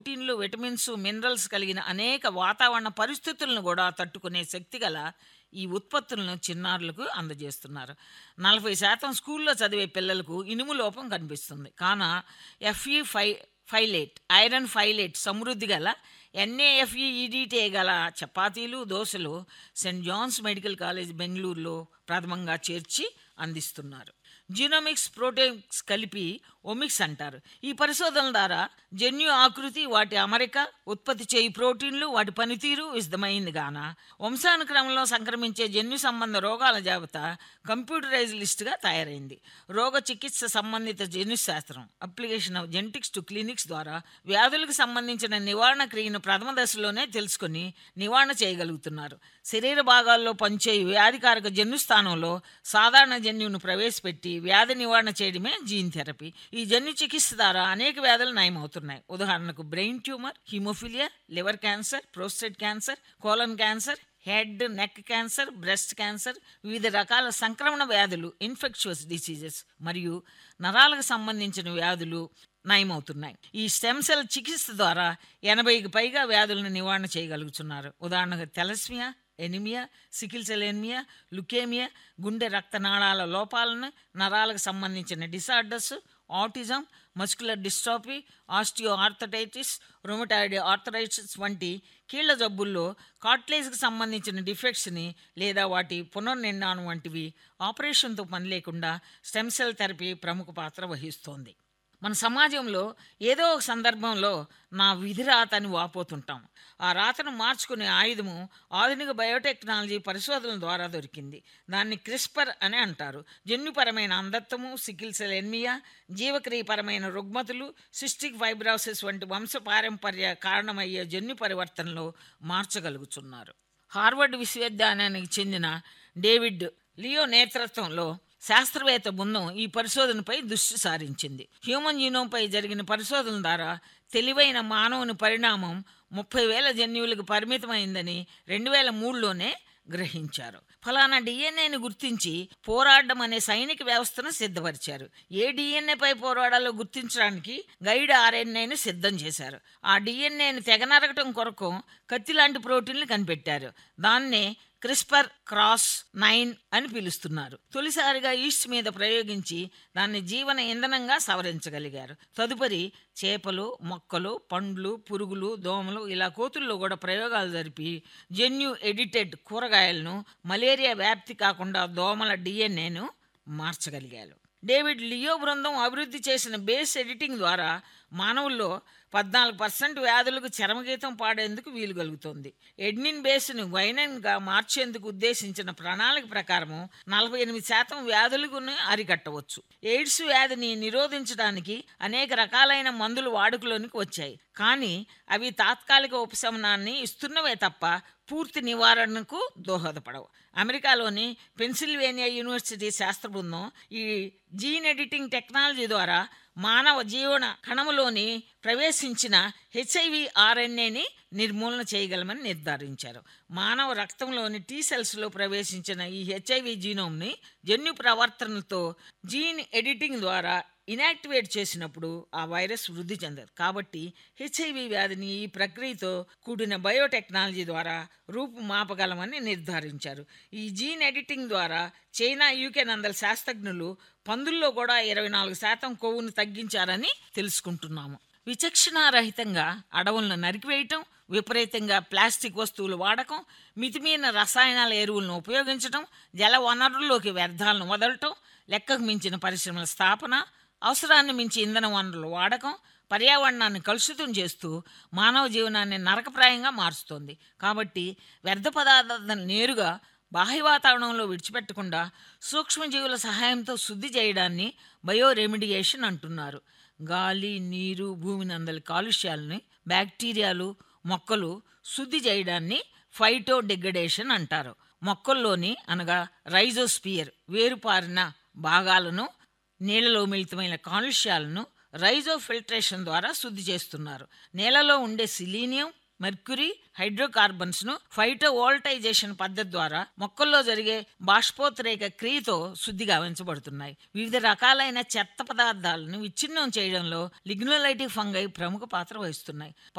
ప్రోటీన్లు vitamins minerals కలిగిన అనేక వాతావరణ పరిస్థితులను కూడా తట్టుకునే శక్తి గల ఈ ఉత్పత్తులను చిన్నారులకు అందజేస్తున్నారు నలభై శాతం స్కూల్లో చదివే పిల్లలకు ఇనుము లోపం కనిపిస్తుంది కాన ఎఫ్ఈ ఫై ఫైలేట్ ఐరన్ ఫైలేట్ సమృద్ధి గల ఎన్ఏఎఫ్ఈఈడిటే గల చపాతీలు దోశలు సెయింట్ జాన్స్ మెడికల్ కాలేజ్ బెంగళూరులో ప్రథమంగా చేర్చి అందిస్తున్నారు జీనోమిక్స్ ప్రోటీన్స్ కలిపి ఒమిక్స్ అంటారు ఈ పరిశోధనల ద్వారా జన్యు ఆకృతి వాటి అమరిక ఉత్పత్తి చేయి ప్రోటీన్లు వాటి పనితీరు విశదమైంది గాన వంశానుక్రమంలో సంక్రమించే జన్యు సంబంధ రోగాల జాబితా కంప్యూటరైజ్ లిస్టుగా తయారైంది రోగ చికిత్స సంబంధిత జన్యు శాస్త్రం application of genetics to clinics ద్వారా వ్యాధులకు సంబంధించిన నివారణ క్రియను ప్రథమ దశలోనే తెలుసుకొని నివారణ చేయగలుగుతున్నారు శరీర భాగాల్లో పనిచేయు వ్యాధికారక జన్యు స్థానంలో సాధారణ జన్యువును ప్రవేశపెట్టి వ్యాధి నివారణ చేయడమే జీన్ థెరపీ ఈ జన్యు చికిత్స ద్వారా అనేక వ్యాధులు నయమవుతున్నాయి ఉదాహరణకు brain tumour haemophilia liver cancer prostate cancer colon cancer head neck cancer breast cancer వివిధ రకాల సంక్రమణ వ్యాధులు ఇన్ఫెక్షువస్ డిసీజెస్ మరియు నరాలకు సంబంధించిన వ్యాధులు నయమవుతున్నాయి ఈ స్టెమ్ సెల్ చికిత్స ద్వారా ఎనభైకి పైగా వ్యాధులను నివారణ చేయగలుగుతున్నారు ఉదాహరణకు thalassaemia anaemia sickle cell anaemia leukaemia గుండె రక్తనాళాల లోపాలను నరాలకు సంబంధించిన disorders autism muscular dystrophy osteoarthritis rheumatoid arthritis వంటి కీళ్ల జబ్బుల్లో కార్ట్లేజ్కి సంబంధించిన డిఫెక్ట్స్ని లేదా వాటి పునర్నిర్మాణం వంటివి ఆపరేషన్తో పని లేకుండా స్టెమ్ సెల్ థెరపీ ప్రముఖ పాత్ర వహిస్తోంది మన సమాజంలో ఏదో ఒక సందర్భంలో నా విధి రాత అని వాపోతుంటాం ఆ రాతను మార్చుకునే ఆయుధము ఆధునిక బయోటెక్నాలజీ పరిశోధనల ద్వారా దొరికింది దాన్ని క్రిస్పర్ అని అంటారు జన్యుపరమైన అంధత్వము సికిల్ సెల్ ఎన్మియా జీవక్రియపరమైన రుగ్మతులు సిస్టిక్ ఫైబ్రాసిస్ వంటి వంశ పారంపర్య కారణమయ్యే జన్యు పరివర్తనలో మార్చగలుగుతున్నారు హార్వర్డ్ విశ్వవిద్యాలయానికి చెందిన డేవిడ్ లియో నేతృత్వంలో శాస్త్రవేత్త బృందం ఈ పరిశోధనపై దృష్టి సారించింది హ్యూమన్ జీనోంపై జరిగిన పరిశోధన ద్వారా తెలివైన మానవుని పరిణామం ముప్పై వేల జన్యువులకు పరిమితమైందని రెండు వేల మూడులోనే గ్రహించారు ఫలానా డిఎన్ఏని గుర్తించి పోరాడడం అనే సైనిక వ్యవస్థను సిద్ధపరిచారు ఏ డిఎన్ఏపై పోరాడాలో గుర్తించడానికి గైడ్ ఆర్ఎన్ఏను సిద్ధం చేశారు ఆ డిఎన్ఏని తెగనరగటం కొరకు కత్తి లాంటి ప్రోటీన్లు కనిపెట్టారు దాన్నే క్రిస్పర్ క్రాస్ నైన్ అని పిలుస్తున్నారు తొలిసారిగా ఈస్ట్ మీద ప్రయోగించి దాన్ని జీవన ఇంధనంగా సవరించగలిగారు తదుపరి చేపలు మొక్కలు పండ్లు పురుగులు దోమలు ఇలా కోతుల్లో కూడా ప్రయోగాలు జరిపి జన్యు ఎడిటెడ్ కూరగాయలను మలేరియా వ్యాప్తి కాకుండా దోమల డిఎన్ఏను మార్చగలిగారు డేవిడ్ లియో బృందం అభివృద్ధి చేసిన బేస్ ఎడిటింగ్ ద్వారా మానవుల్లో పద్నాలుగు పర్సెంట్ వ్యాధులకు చరమగీతం పాడేందుకు వీలు కలుగుతుంది ఎడ్నిన్ బేస్ను వైనన్గా మార్చేందుకు ఉద్దేశించిన ప్రణాళిక ప్రకారము నలభై ఎనిమిది శాతం వ్యాధులకు అరికట్టవచ్చు ఎయిడ్స్ వ్యాధిని నిరోధించడానికి అనేక రకాలైన మందులు వాడుకలోనికి వచ్చాయి కానీ అవి తాత్కాలిక ఉపశమనాన్ని ఇస్తున్నవే తప్ప పూర్తి నివారణకు దోహదపడవు అమెరికాలోని పెన్సిల్వేనియా యూనివర్సిటీ శాస్త్ర బృందం ఈ జీన్ ఎడిటింగ్ టెక్నాలజీ ద్వారా మానవ జీవన కణములోని ప్రవేశించిన హెచ్ఐవి ఆర్ఎన్ఏని నిర్మూలన చేయగలమని నిర్ధారించారు మానవ రక్తంలోని టీ సెల్స్లో ప్రవేశించిన ఈ హెచ్ఐవి జీనోమ్ని జన్యు ప్రవర్తనతో జీన్ ఎడిటింగ్ ద్వారా ఇనాక్టివేట్ చేసినప్పుడు ఆ వైరస్ వృద్ధి చెందదు కాబట్టి హెచ్ఐవి వ్యాధిని ఈ ప్రక్రియతో కూడిన బయోటెక్నాలజీ ద్వారా రూపుమాపగలమని నిర్ధారించారు ఈ జీన్ ఎడిటింగ్ ద్వారా చైనా యూకే నందల శాస్త్రజ్ఞులు పందుల్లో కూడా ఇరవై నాలుగు శాతం కొవ్వును తగ్గించారని తెలుసుకుంటున్నాము విచక్షణారహితంగా అడవులను నరికివేయటం విపరీతంగా ప్లాస్టిక్ వస్తువులు వాడకం మితిమీరిన రసాయనాల ఎరువులను ఉపయోగించడం జల వనరుల్లోకి వ్యర్థాలను వదలటం లెక్కకు మించిన పరిశ్రమల స్థాపన అవసరాన్ని మించి ఇంధన వనరుల వాడకం పర్యావరణాన్ని కలుషితం చేస్తూ మానవ జీవనాన్ని నరకప్రాయంగా మారుస్తుంది కాబట్టి వ్యర్థ పదార్థాలను నేరుగా బాహ్య వాతావరణంలో విడిచిపెట్టకుండా సూక్ష్మజీవుల సహాయంతో శుద్ధి చేయడాన్ని బయో రెమిడియేషన్ అంటున్నారు గాలి నీరు భూమి నందలి కాలుష్యాలని బ్యాక్టీరియాలు మొక్కలు శుద్ధి చేయడాన్ని ఫైటో డిగ్రడేషన్ అంటారు మొక్కల్లోని అనగా రైజోస్పియర్ వేరుపారిన భాగాలను నీళ్ళలో మిళితమైన కాలుష్యాలను రైజో ఫిల్ట్రేషన్ ద్వారా శుద్ధి చేస్తున్నారు నేలలో ఉండే సిలీనియం మెర్క్యూరీ హైడ్రోకార్బన్స్ను ఫైటోవోల్టైజేషన్ పద్ధతి ద్వారా మొక్కల్లో జరిగే బాష్పోత్రేక క్రియతో శుద్ధి గావించబడుతున్నాయి వివిధ రకాలైన చెత్త పదార్థాలను విచ్ఛిన్నం చేయడంలో లిగ్నోలైటిక్ ఫంగై ప్రముఖ పాత్ర వహిస్తున్నాయి